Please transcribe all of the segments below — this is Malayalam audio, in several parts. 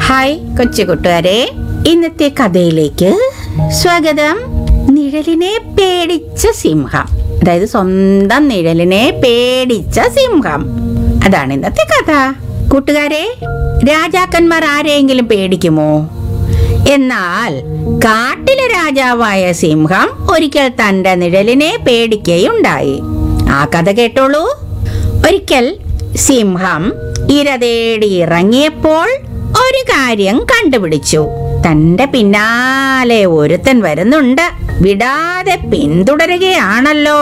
ഹായ് കൊച്ചു കൂട്ടുകാരെ ഇന്നത്തെ കഥയിലേക്ക് സ്വാഗതം നിഴലിനെ പേടിച്ച സിംഹം അതായത് സ്വന്തം നിഴലിനെ പേടിച്ച സിംഹം അതാണ് ഇന്നത്തെ കഥ കൂട്ടുകാരെ രാജാക്കന്മാർ ആരെയെങ്കിലും പേടിക്കുമോ എന്നാൽ കാട്ടിലെ രാജാവായ സിംഹം ഒരിക്കൽ തന്റെ നിഴലിനെ പേടിക്കുകയുണ്ടായി ആ കഥ കേട്ടോളൂ ഒരിക്കൽ സിംഹം ഇര തേടി ഇറങ്ങിയപ്പോൾ ഒരു കാര്യം കണ്ടുപിടിച്ചു തന്റെ പിന്നാലെ ഒരുത്തൻ വരുന്നുണ്ട് വിടാതെ പിന്തുടരുകയാണല്ലോ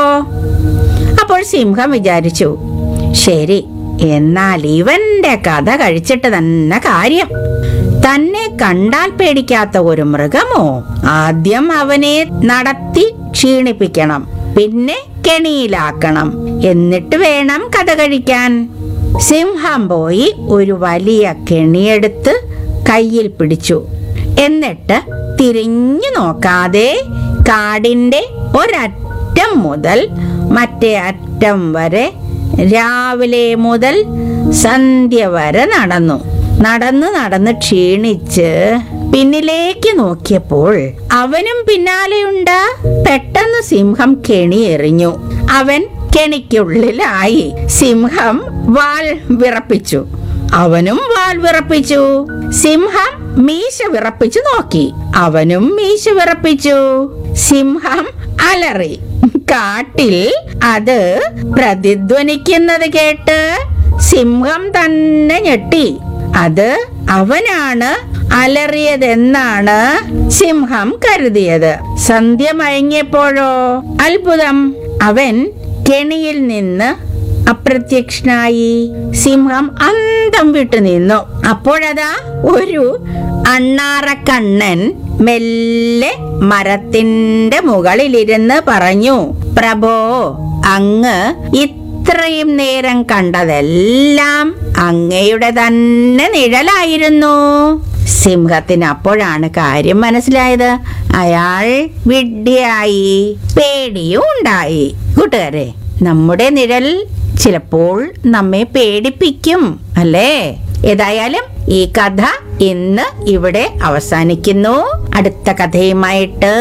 അപ്പോൾ സിംഹം വിചാരിച്ചു ശരി എന്നാൽ ഇവന്റെ കഥ കഴിച്ചിട്ട് തന്നെ കാര്യം തന്നെ കണ്ടാൽ പേടിക്കാത്ത ഒരു മൃഗമോ ആദ്യം അവനെ നടത്തി ക്ഷീണിപ്പിക്കണം പിന്നെ കെണിയിലാക്കണം എന്നിട്ട് വേണം കഥ കഴിക്കാൻ സിംഹം പോയി ഒരു വലിയ കെണിയെടുത്ത് കയ്യിൽ പിടിച്ചു എന്നിട്ട് തിരിഞ്ഞു നോക്കാതെ കാടിന്റെ ഒരറ്റം മുതൽ മറ്റേ അറ്റം വരെ രാവിലെ മുതൽ സന്ധ്യ വരെ നടന്നു നടന്ന് നടന്ന് ക്ഷീണിച്ച് പിന്നിലേക്ക് നോക്കിയപ്പോൾ അവനും പിന്നാലെയുണ്ട് പെട്ടെന്ന് സിംഹം കെണി എറിഞ്ഞു അവൻ കെണിക്കുള്ളിലായി സിംഹം വാൽ വിറപ്പിച്ചു അവനും വാൽ വിറപ്പിച്ചു സിംഹം മീശ വിറപ്പിച്ചു നോക്കി അവനും മീശ വിറപ്പിച്ചു സിംഹം അലറി കാട്ടിൽ അത് പ്രതിധ്വനിക്കുന്നത് കേട്ട് സിംഹം തന്നെ ഞെട്ടി അത് അവനാണ് അലറിയതെന്നാണ് സിംഹം കരുതിയത് സന്ധ്യ മയങ്ങിയപ്പോഴോ അത്ഭുതം അവൻ കെണിയിൽ നിന്ന് അപ്രത്യക്ഷനായി സിംഹം അന്തം വിട്ടു നിന്നു അപ്പോഴതാ ഒരു അണ്ണാറക്കണ്ണൻ മെല്ലെ മരത്തിന്റെ മുകളിലിരുന്ന് പറഞ്ഞു പ്രഭോ അങ്ങ് ഇത്രയും നേരം കണ്ടതെല്ലാം അങ്ങയുടെ തന്നെ നിഴലായിരുന്നു സിംഹത്തിന് അപ്പോഴാണ് കാര്യം മനസ്സിലായത് അയാൾ വിഡ്ഢിയായി പേടിയും ഉണ്ടായി കൂട്ടുകാരെ നമ്മുടെ നിഴൽ ചിലപ്പോൾ നമ്മെ പേടിപ്പിക്കും അല്ലേ ഏതായാലും ഈ കഥ ഇന്ന് ഇവിടെ അവസാനിക്കുന്നു അടുത്ത കഥയുമായിട്ട്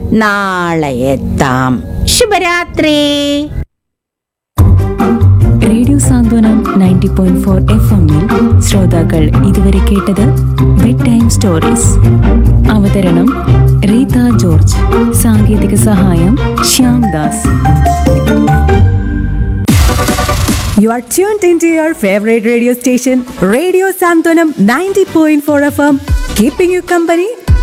നാളെ എത്താം ശുഭരാത്രി radio Santhwanam ninety point four F എമ്മിൽ ശ്രോതാക്കൾ ഇതുവരെ കേട്ടത് ബെഡ് ടൈം സ്റ്റോറീസ് അവതരണം റീത ജോർജ് സാങ്കേതിക സഹായം Shyam Das You are tuned into your favorite radio station, Radio Santonam 90.4 FM, keeping you company